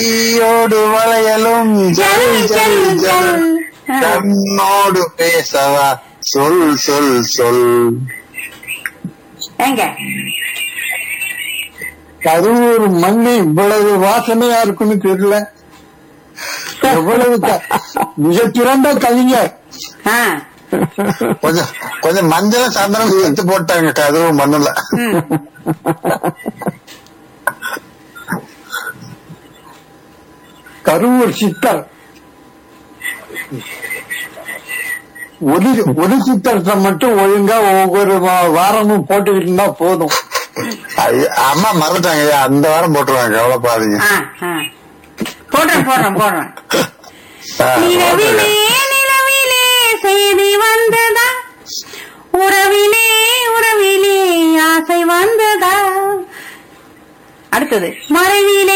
கையோடு வளையலும் ஜல் ஜல் ஜல் ஆ. கண்ணோடு பேசவா சொல் சொல் சொல் எங்க கருவூர் மண்ணு இவ்வளவு வாசனையா இருக்குன்னு தெரியல எவ்வளவு க- மிகச்சிறந்த கவிஞர் ஆ கொஞ்சம் கொஞ்சம் மஞ்சள் சந்தனம் சேர்த்து போட்டாங்க கதவு மண்ணுல ம் கருவூர் சித்தர் ஒரு ஒரு சித்தரத்தை மட்டும் ஒழுங்கா ஒவ்வொரு வா- வாரமும் போட்டுக்கிட்டு இருந்தா போதும் ஐயா, அம்மா மறந்துட்டாங்க ஐயா அந்த வாரம் போட்டுருவாங்க கவலைப்பாதீங்க ஆ ஆ போடுறேன் போடுறேன் போடுறேன் ஆ, நிலவிலே நிலவிலே செய்தி வந்ததா உறவிலே உறவிலே ஆசை வந்ததா அடுத்தது மறைவிலே